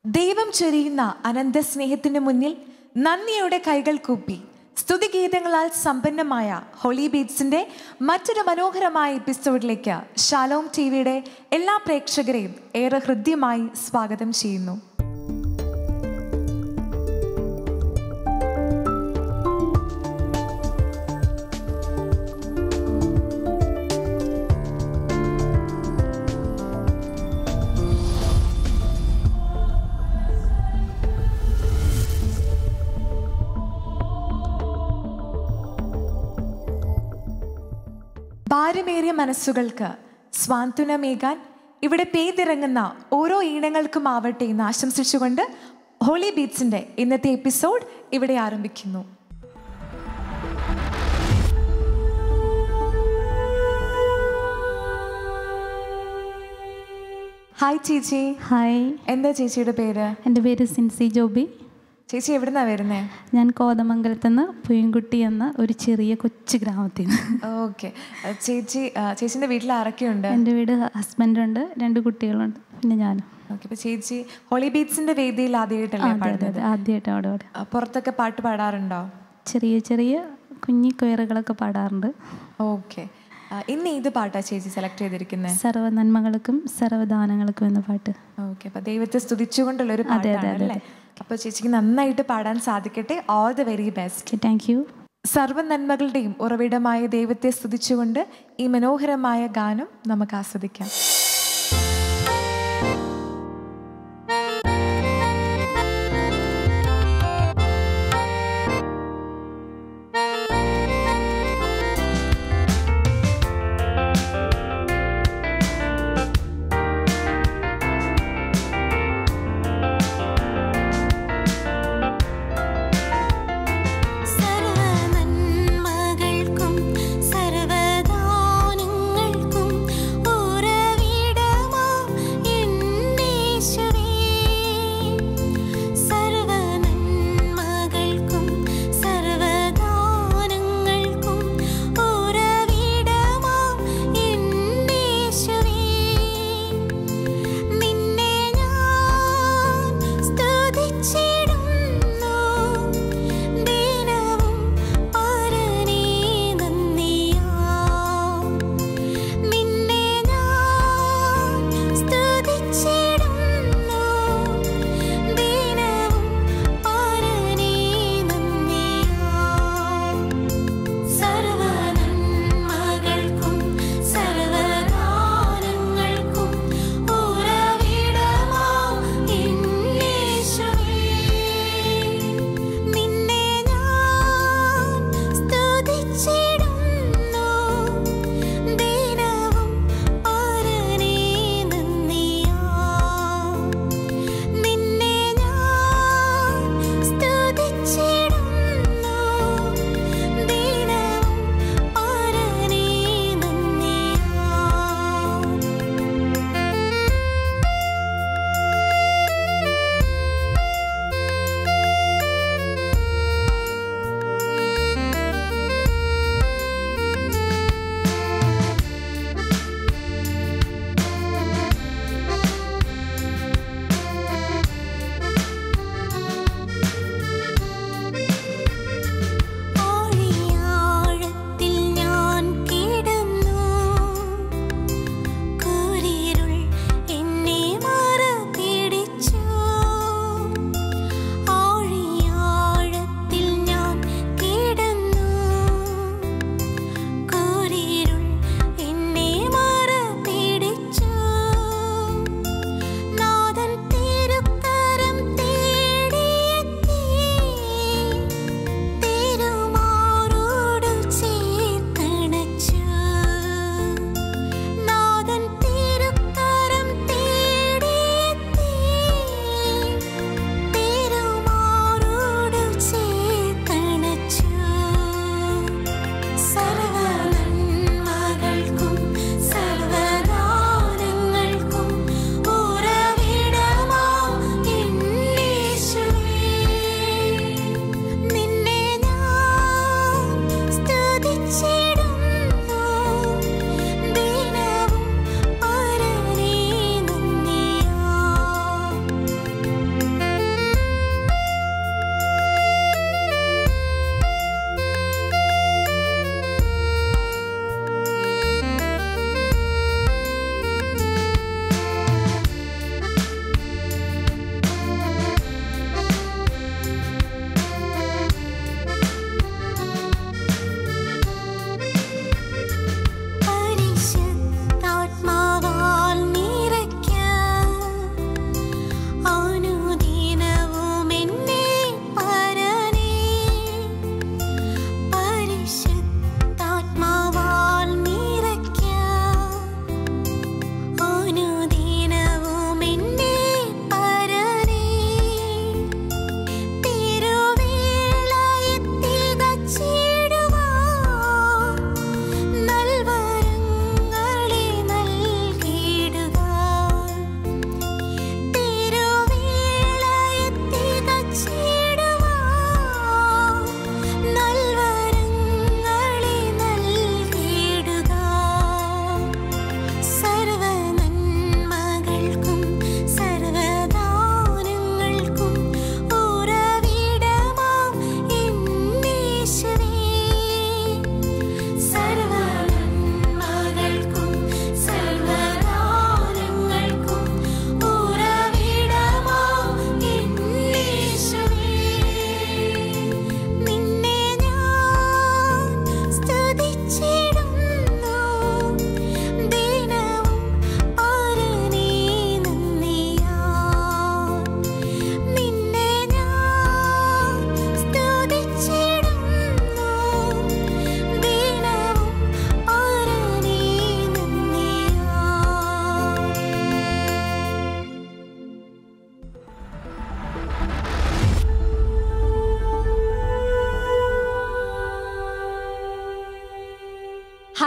ദൈവം ചൊരിയുന്ന അനന്ത സ്നേഹത്തിന് മുന്നിൽ നന്ദിയുടെ കൈകൾ കൂപ്പി സ്തുതിഗീതങ്ങളാൽ സമ്പന്നമായ ഹോളി ബീറ്റ്സിന്റെ മറ്റൊരു മനോഹരമായ എപ്പിസോഡിലേക്ക് ഷാലോം ടി വിയുടെ എല്ലാ പ്രേക്ഷകരെയും ഏറെ ഹൃദ്യമായി സ്വാഗതം ചെയ്യുന്നു ഭാരമേറിയ മനസ്സുകൾക്ക് സ്വാന്തനമേകാൻ ഇവിടെ പെയ്തിറങ്ങുന്ന ഓരോ ഈണങ്ങൾക്കും ആവട്ടെ എന്ന് ആശംസിച്ചുകൊണ്ട് ഹോളി ബീറ്റ്സിന്റെ ഇന്നത്തെ എപ്പിസോഡ് ഇവിടെ ആരംഭിക്കുന്നു ഹായ് ചേച്ചി ഹായ് എന്താ ചേച്ചിയുടെ പേര് എൻ്റെ പേര് സിൻസി ജോബി ചേച്ചി എവിടുന്നാ വരുന്നേ ഞാൻ കോതമംഗലത്ത് നിന്ന് പുയൻകുട്ടി എന്ന ഒരു ചെറിയ കൊച്ചു ഗ്രാമത്തിൽ നിന്ന് ഓക്കെ ചേച്ചി ആ, ചേച്ചിന്റെ വീട്ടിൽ ആരൊക്കെയുണ്ട് എൻ്റെ വീട് ഹസ്ബൻഡുണ്ട് രണ്ട് കുട്ടികളുണ്ട് പിന്നെ ഞാനും ഓക്കെ അപ്പൊ ചേച്ചി ഹോളി ബീറ്റ്സിന്റെ വേദിയിൽ ആദ്യമായിട്ടല്ലേ അതെ അതെ പാടുന്നത് അതെ ആദ്യമായിട്ട് അവിടെ അവിടെ ആ, പുറത്തൊക്കെ പാട്ട് പാടാറുണ്ടോ ചെറിയ ചെറിയ കുഞ്ഞി കൊയറുകളൊക്കെ പാടാറുണ്ട് ഓക്കെ ഇന്ന് ഏത് പാട്ടാ ചേച്ചി സെലക്ട് ചെയ്തിരിക്കുന്നത് സർവ്വ നന്മകൾക്കും സർവ്വദാനങ്ങൾക്കും എന്ന പാട്ട് ഓക്കെ അപ്പൊ ദൈവത്തെ സ്തുതിച്ചുകൊണ്ടുള്ള ഒരു അതെ, അതെ, പാട്ടാണ് അല്ലേ അപ്പൊ ചേച്ചിക്ക് നന്നായിട്ട് പാടാൻ സാധിക്കട്ടെ all the very best okay thank you സർവ്വ നന്മകളുടെയും ഉറവിടമായ ദൈവത്തെ സ്തുതിച്ചുകൊണ്ട് ഈ മനോഹരമായ ഗാനം നമുക്ക് ആസ്വദിക്കാം സർവനന്മകൾക്കും സർവദാനങ്ങൾക്കും ഉറവിടമായ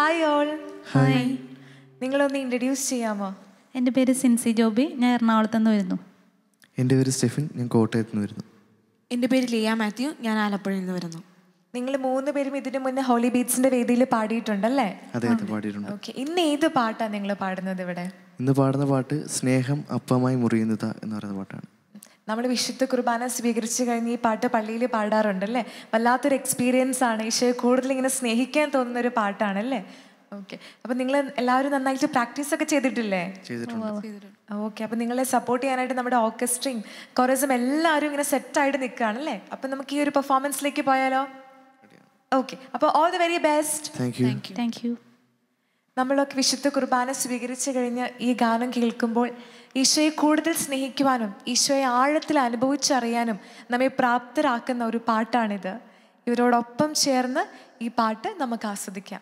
ഹായ് ഓൾ ഹായ് നിങ്ങളൊന്ന് ഇൻട്രൊഡ്യൂസ് ചെയ്യാമോ എൻ്റെ പേര് സിൻസി ജോബി ഞാൻ എറണാകുളത്ത് നിന്ന് വരുന്നു എൻ്റെ പേര് സ്റ്റെഫിൻ ഞാൻ കോട്ടയത്ത് നിന്ന് വരുന്നു എൻ്റെ പേര് ലിയ മാത്യു ഞാൻ ആലപ്പുഴയിൽ നിന്ന് വരുന്നു നിങ്ങൾ മൂന്ന് പേരും ഇതിനു മുന്നേ ഹോളി ബീറ്റ്സിന്റെ വേദിയിൽ പാടിയിട്ടുണ്ടല്ലേ അതെ അതെ പാടിയിട്ടുണ്ട് ഓക്കെ ഇന്ന് ഏത് പാട്ടാണ് നിങ്ങൾ പാടുന്നത് ഇവിടെ ഇന്ന് പാടുന്ന പാട്ട് സ്നേഹം അപ്പമായി മുറിയുന്നത എന്ന് പറയുന്ന പാട്ടാണ് നമ്മൾ വിശുദ്ധ കുർബാന സ്വീകരിച്ചു കഴിഞ്ഞ് ഈ പാട്ട് പള്ളിയിൽ പാടാറുണ്ടല്ലേ വല്ലാത്തൊരു എക്സ്പീരിയൻസ് ആണ് ഈശോയെ കൂടുതൽ ഇങ്ങനെ സ്നേഹിക്കാൻ തോന്നുന്ന ഒരു പാട്ടാണല്ലേ ഓക്കെ അപ്പം നിങ്ങൾ എല്ലാവരും നന്നായിട്ട് പ്രാക്ടീസ് ഒക്കെ ചെയ്തിട്ടില്ലേ ചെയ്തിട്ടുണ്ട് ഓക്കെ അപ്പം നിങ്ങളെ സപ്പോർട്ട് ചെയ്യാനായിട്ട് നമ്മുടെ ഓർക്കസ്ട്രയും കൊറസും എല്ലാവരും ഇങ്ങനെ സെറ്റായിട്ട് നിൽക്കുകയാണല്ലേ അപ്പം നമുക്ക് ഈ ഒരു പെർഫോമൻസിലേക്ക് പോയാലോ ഓക്കെ അപ്പോൾ all the very best thank you thank you നമ്മളൊക്കെ വിശുദ്ധ കുർബാന സ്വീകരിച്ചു കഴിഞ്ഞ് ഈ ഗാനം കേൾക്കുമ്പോൾ ഈശോയെ കൂടുതൽ സ്നേഹിക്കുവാനും ഈശോയെ ആഴത്തിൽ അനുഭവിച്ചറിയാനും നമ്മെ പ്രാപ്തരാക്കുന്ന ഒരു പാട്ടാണിത് ഇവരോടൊപ്പം ചേർന്ന് ഈ പാട്ട് നമുക്ക് ആസ്വദിക്കാം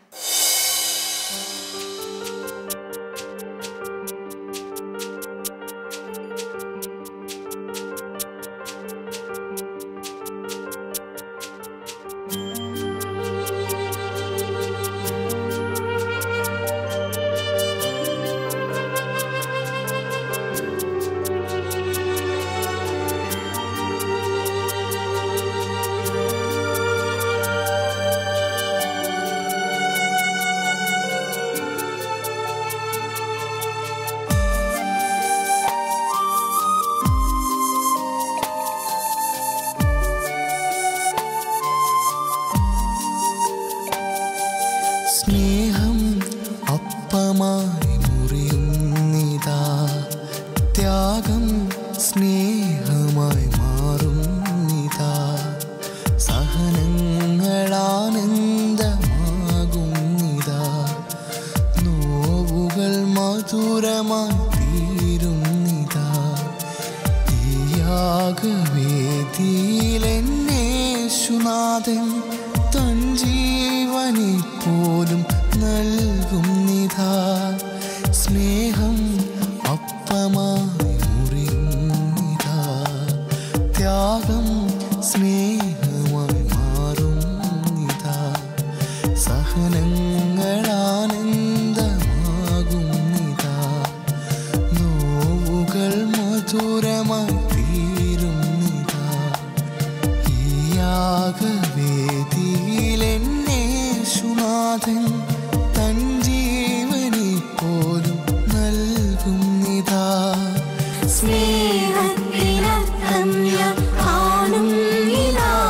സ്നേഹം അപ്പമായി മുറിയുന്നിതാ ത്യാഗം സ്നേഹമായി മാറുന്നിതാ സഹനങ്ങളാനന്ദമാകുന്നിതാ നോവുകൾ മധുരമായി തീരുന്നിതാ യാഗവേദിയിലെന്നേശുനാഥൻ തൻ ജീവനെ പോലും നൽകും നിധാ സ്നേഹം അപ്പമായി മുറിയുന്നിതാ ത്യാഗം സ്നേഹമായി മാറും നിധാ സഹനങ്ങളാനന്ദമാകും നിധാ നോവുകൾ മധുരമായി തീരുന്നിതാ ഈ യാഗവേദിയിലെന്നേശുനാഥൻ തൻ ജീവനെ പോലും നൽകും നിതാ സ്നേഹത്തിനർത്ഥം ഞാൻ കാണുന്നിതാ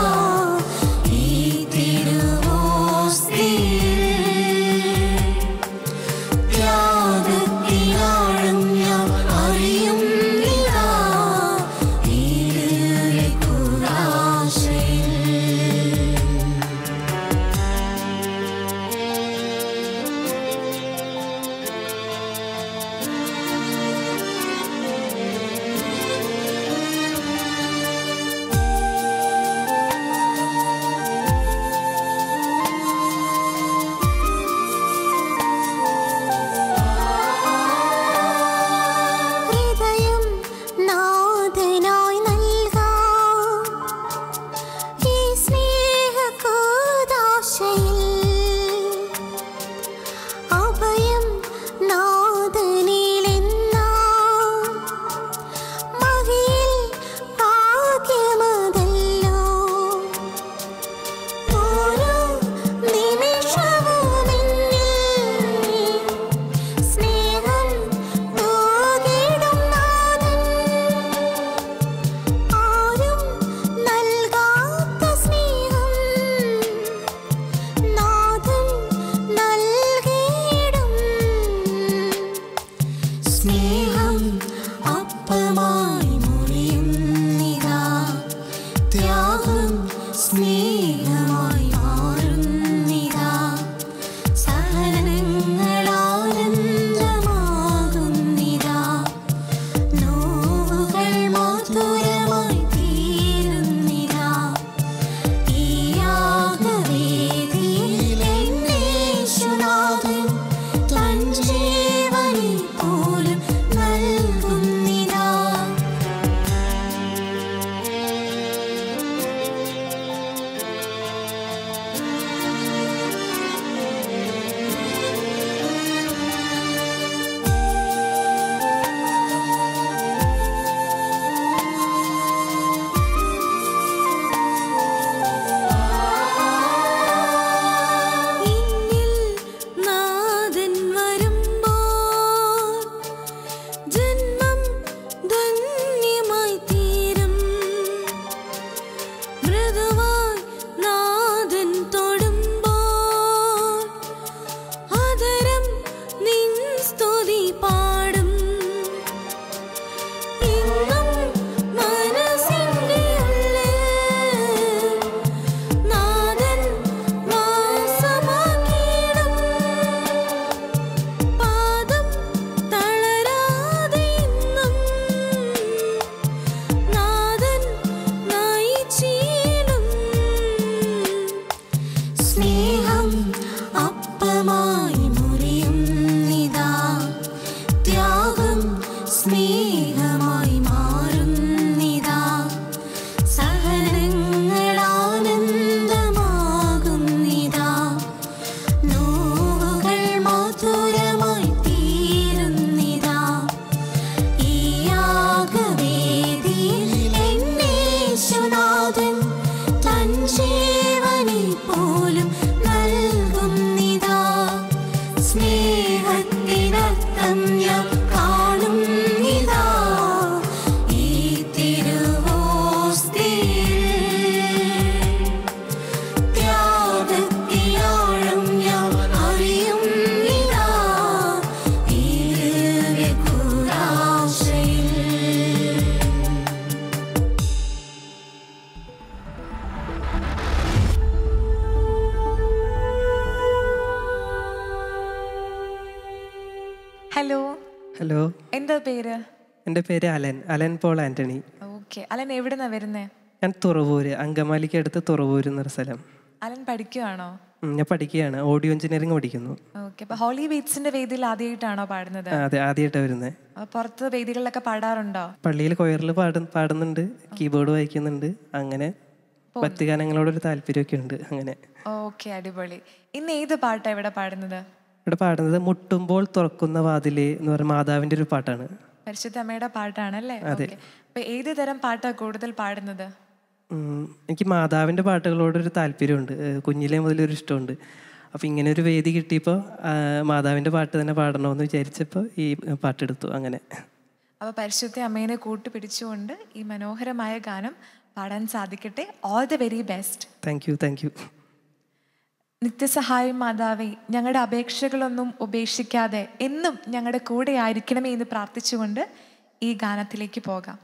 ഹലോ ഹലോ എന്താ പേര് എൻ്റെ പേര് Alan Alan Paul Antony okay Alan എവിടുന്നാ വരുന്നേ ഞാൻ തുറവൂര് അങ്കമാലിക്ക് അടുത്ത് തുറവൂര് എന്നൊരു സ്ഥലം അലൻ പഠിക്കുവാണോ ഉം, ഞാൻ പഠിക്കുകയാണ് ഓഡിയോ എഞ്ചിനീയറിംഗ് പഠിക്കുന്നു ഓക്കെ അപ്പൊ ഹോളി ബീറ്റ്സിന്റെ വേദിയിൽ ആദ്യമായിട്ടാണോ പാടുന്നത് ആ, അതെ ആദ്യമായിട്ടാണ് വരുന്നത് അപ്പൊ പുറത്ത് വേദികളിലൊക്കെ പാടാറുണ്ടോ പള്ളിയിൽ കൊയറിൽ പാട പാടുന്നുണ്ട് കീബോർഡ് വായിക്കുന്നുണ്ട് അങ്ങനെ ഭക്തിഗാനങ്ങളോടൊരു താല്പര്യമൊക്കെ ഉണ്ട് അങ്ങനെ ഓക്കെ അടിപൊളി ഇന്ന് ഏത് പാട്ടാ ഇവിടെ പാടുന്നത് ഇവിടെ പാടുന്നത് മുട്ടുമ്പോൾ തുറക്കുന്ന വാതിലേ എന്ന് പറഞ്ഞ മാതാവിൻ്റെ ഒരു പാട്ടാണ് പരിശുദ്ധ അമ്മയുടെ പാട്ടാണല്ലേ ഓക്കെ അപ്പൊ ഏത് തരം പാട്ടാ കൂടുതൽ പാടുന്നത് ഉം, എനിക്ക് മാതാവിൻ്റെ പാട്ടുകളോടൊരു താല്പര്യമുണ്ട് ഏഹ് കുഞ്ഞിലേ മുതലൊരു ഇഷ്ടമുണ്ട് അപ്പോൾ ഇങ്ങനെ ഒരു വേദി കിട്ടിയപ്പോൾ മാതാവിൻ്റെ പാട്ട് തന്നെ പാടണമെന്ന് വിചാരിച്ചപ്പോൾ ഈ പാട്ടെടുത്തു അങ്ങനെ അപ്പൊ പരിശുദ്ധ അമ്മേനെ കൂട്ടുപിടിച്ചുകൊണ്ട് ഈ മനോഹരമായ ഗാനം പാടാൻ സാധിക്കട്ടെ all the very best thank you thank you നിത്യസഹായം മാതാവേ ഞങ്ങളുടെ അപേക്ഷകളൊന്നും ഉപേക്ഷിക്കാതെ എന്നും ഞങ്ങളുടെ കൂടെ ആയിരിക്കണമേ എന്ന് പ്രാർത്ഥിച്ചുകൊണ്ട് ഈ ഗാനത്തിലേക്ക് പോകാം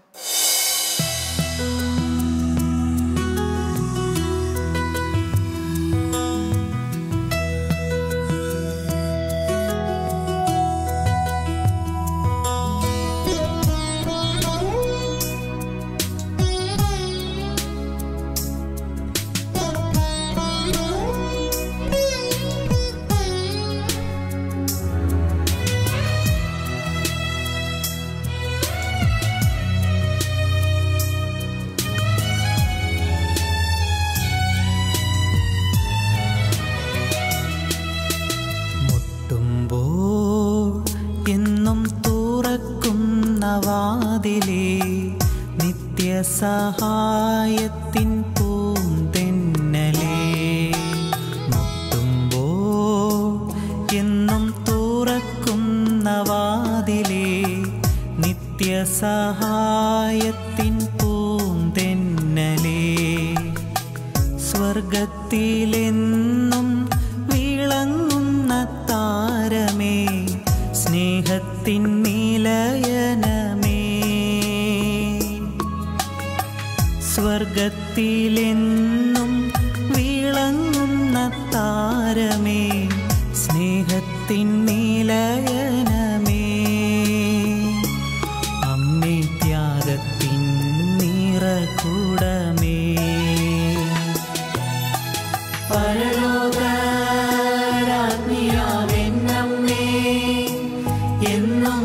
മുട്ടുമ്പോൾ എന്നും തുറക്കുന്ന വാതിലേ നിത്യസഹായത്തിൻ പൂന്തെന്നലേ മുട്ടുമ്പോൾ എന്നും തുറക്കുന്ന വാതിലേ നിത്യസഹായത്തിൻ പൂന്തെന്നലേ സ്വർഗത്തിലെന്നും വിളങ്ങുന്ന താരമേ സ്നേഹത്തിൻ നിലയനമേ സ്വർഗത്തിലെന്നും വിളങ്ങുന്ന താരമേ സ്നേഹത്തിൻ നിലയനമേ അമ്മേ ത്യാഗത്തിൻ നിറകൂടമേ പരലോകരാജ്ഞിയാവെന്നമ്മേ എന്നും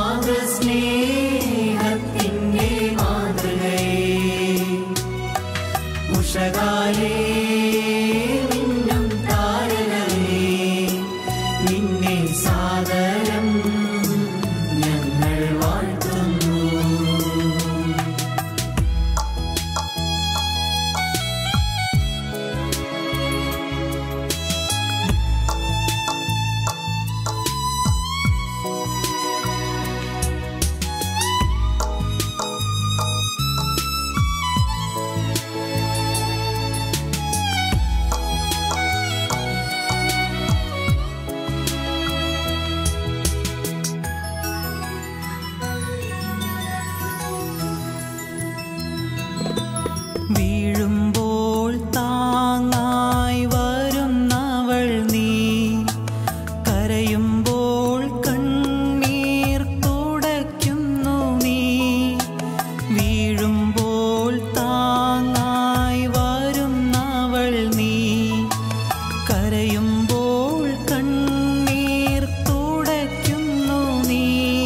മാതൃസ്നേഹത്തിൻ്റെ മാതൃകയെ ഉഷകാലേ മിന്നും താരകമേ നിന്നെ സാദരം ഞങ്ങൾ വാഴ്ത്തുന്നു വീഴുമ്പോൾ താങ്ങായി വരുന്നവൾ നീ കരയുമ്പോൾ കണ്ണീർ തുടയ്ക്കുന്നു നീ വീഴുമ്പോൾ താങ്ങായി വരുന്നവൾ നീ കരയുമ്പോൾ കണ്ണീർ തുടയ്ക്കുന്നു നീ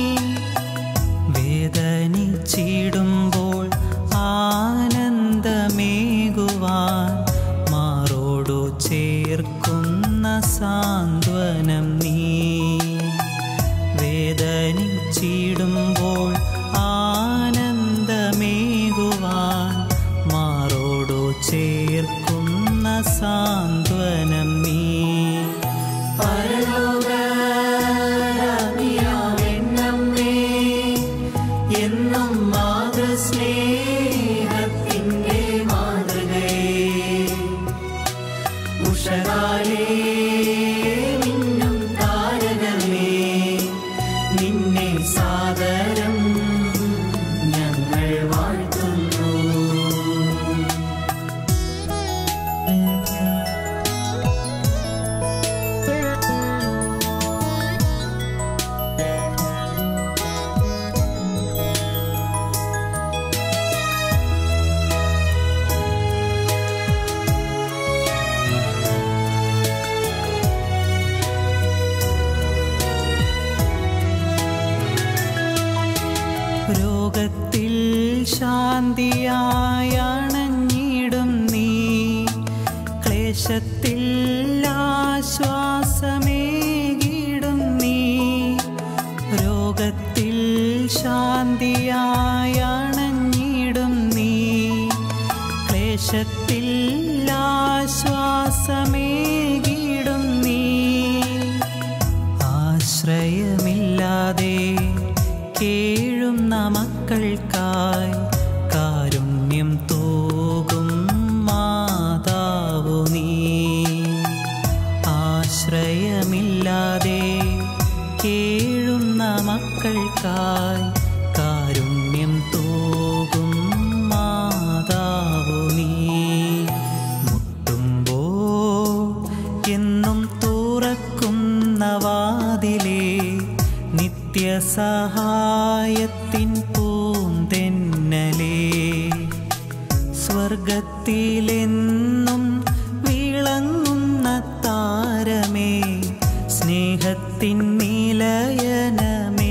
വേദനിച്ചിടുമ്പോൾ ആനന്ദമേകുവാൻ മാറോടു ചേർക്കുന്ന സാന്ത്വനം നീ വേദനിച്ചിടുമ്പോൾ ആനന്ദമേകുവാൻ മാറോടു ചേർക്കുന്ന സാന്ത്വനം നീ പരലോകരാജ്ഞിയാവെന്നമ്മേ എന്നും മാതൃസ്നേഹത്തിൻ്റെ മാതൃകയെ ഉഷകാലേ മിന്നും താരകമേ നിന്നെ സാദരം ഞങ്ങൾ വാഴ്ത്തുന്നു ശാന്തിയായണഞ്ഞിടും നീ ക്ലേശത്തിൽ ആശ്വാസമേകിടും നീ രോഗത്തിൽ ശാന്തിയായണഞ്ഞിടും നീ ക്ലേശത്തിൽ ആശ്വാസമേകിടും നീ ആശ്രയമില്ലാതെ കേഴുന്ന മക്കൾക്കായി കാരുണ്യം തോകും മാതാവു നീ ആശ്രയമില്ലാതെ കേഴുന്ന മക്കൾക്കായി കാരുണ്യം തോകും മാതാവു നീ മുട്ടുമ്പോ എന്നും തുറക്കുന്ന വാതിലേ നിത്യസഹായത്തിൻ പൂന്തെന്നലേ സ്വർഗത്തിലെന്നും വിളങ്ങുന്ന താരമേ സ്നേഹത്തിൻ നിലയനമേ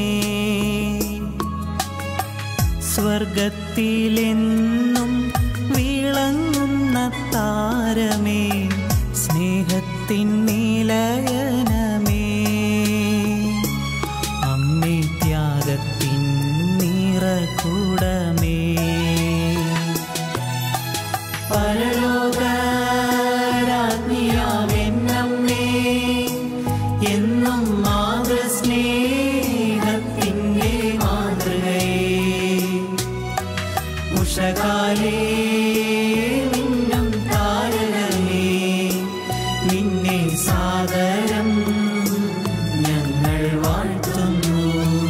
സ്വർഗത്തിലെന്നും വിളങ്ങുന്ന താരമേ സ്നേഹത്തിൻ നിലയനമേ അമ്മേ ത്യാഗത്തിൻ നിറകൂടമേ പരലോകരാജ്ഞിയാമെന്നമ്മേ എന്നും മാതൃസ്നേഹത്തിൻ്റെ മാതൃകയേ ഉഷകാലേ നിന്നും താരകമേ നിന്നെ സാദരം ഞങ്ങൾ വാഴ്ത്തുന്നു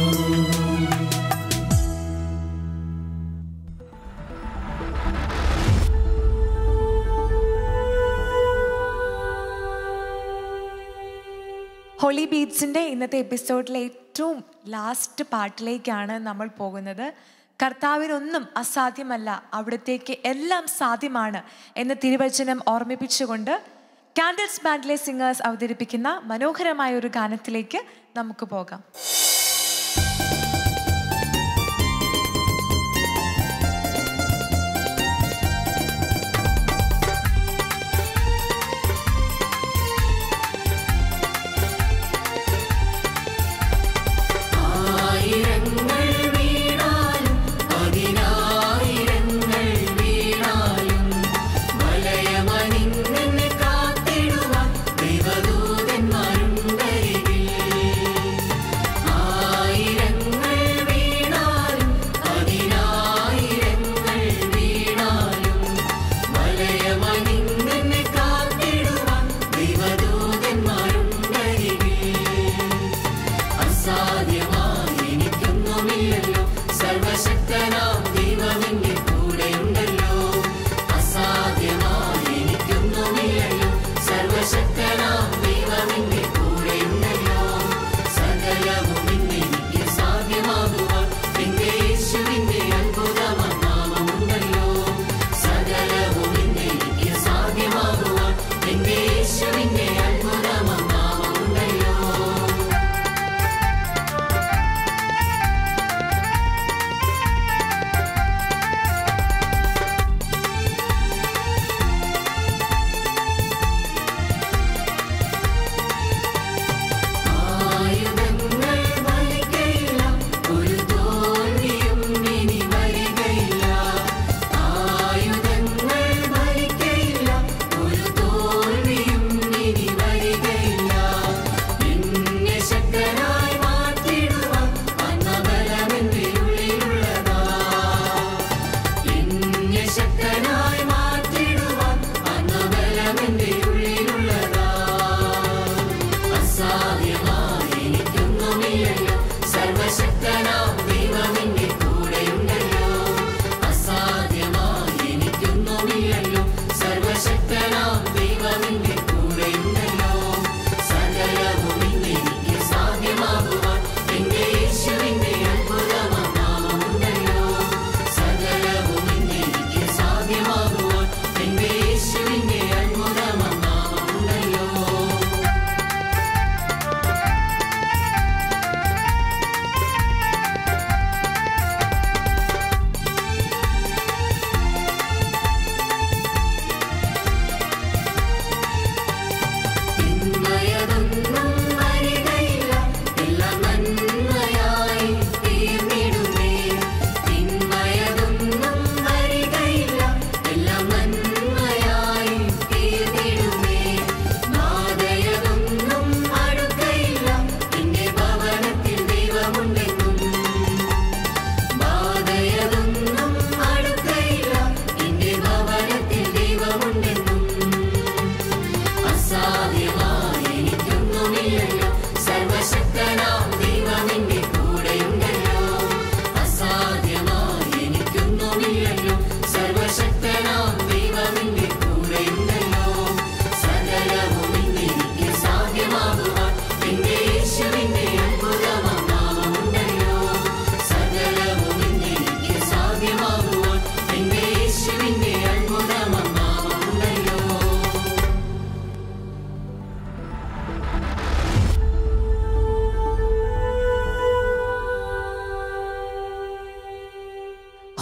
ഹോളി ബീറ്റ്സിൻ്റെ ഇന്നത്തെ എപ്പിസോഡിലെ ഏറ്റവും ലാസ്റ്റ് പാട്ടിലേക്കാണ് നമ്മൾ പോകുന്നത് കർത്താവിനൊന്നും അസാധ്യമല്ല അവിടത്തേക്ക് എല്ലാം സാധ്യമാണ് എന്ന തിരുവചനം ഓർമ്മിപ്പിച്ചുകൊണ്ട് കാൻഡിൽസ് ബാൻഡിലെ സിംഗേഴ്സ് അവതരിപ്പിക്കുന്ന മനോഹരമായ ഒരു ഗാനത്തിലേക്ക് നമുക്ക് പോകാം ആയിരങ്ങൾ വീണാലും പതിനായിരങ്ങൾ വീണാലും വലയമണിന്നെ കാത്തിടുവാൻ ദൈവദൂതന്മാരുണ്ടരികിൽ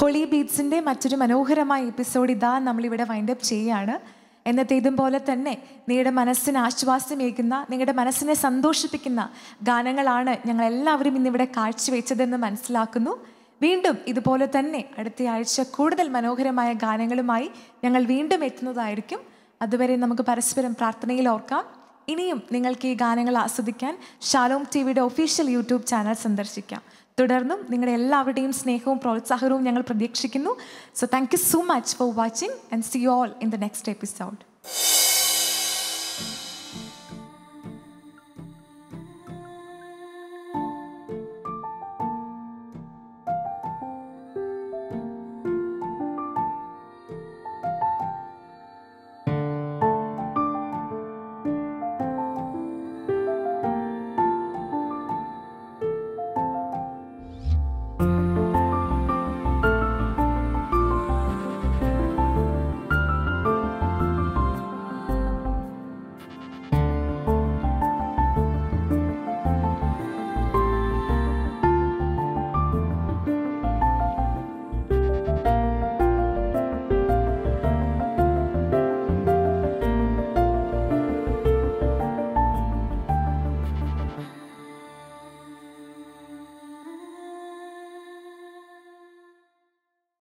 ഹോളി ബീറ്റ്സിൻ്റെ മറ്റൊരു മനോഹരമായ എപ്പിസോഡ് ഇതാ നമ്മളിവിടെ വൈൻഡപ്പ് ചെയ്യുകയാണ് എന്നത്തേതും പോലെ തന്നെ നിങ്ങളുടെ മനസ്സിന് ആശ്വാസമേകുന്ന നിങ്ങളുടെ മനസ്സിനെ സന്തോഷിപ്പിക്കുന്ന ഗാനങ്ങളാണ് ഞങ്ങൾ എല്ലാവരും ഇന്നിവിടെ കാഴ്ചവെച്ചതെന്ന് മനസ്സിലാക്കുന്നു വീണ്ടും ഇതുപോലെ തന്നെ അടുത്ത ആഴ്ച കൂടുതൽ മനോഹരമായ ഗാനങ്ങളുമായി ഞങ്ങൾ വീണ്ടും എത്തുന്നതായിരിക്കും അതുവരെ നമുക്ക് പരസ്പരം പ്രാർത്ഥനയിൽ ഓർക്കാം ഇനിയും നിങ്ങൾക്ക് ഈ ഗാനങ്ങൾ ആസ്വദിക്കാൻ ഷാലോം ടി വിയുടെ ഒഫീഷ്യൽ യൂട്യൂബ് ചാനൽ സന്ദർശിക്കാം തുടർന്നും നിങ്ങളുടെ എല്ലാവരുടെയും സ്നേഹവും പ്രോത്സാഹനവും ഞങ്ങൾ പ്രതീക്ഷിക്കുന്നു so thank you so much for watching and see you all in the next episode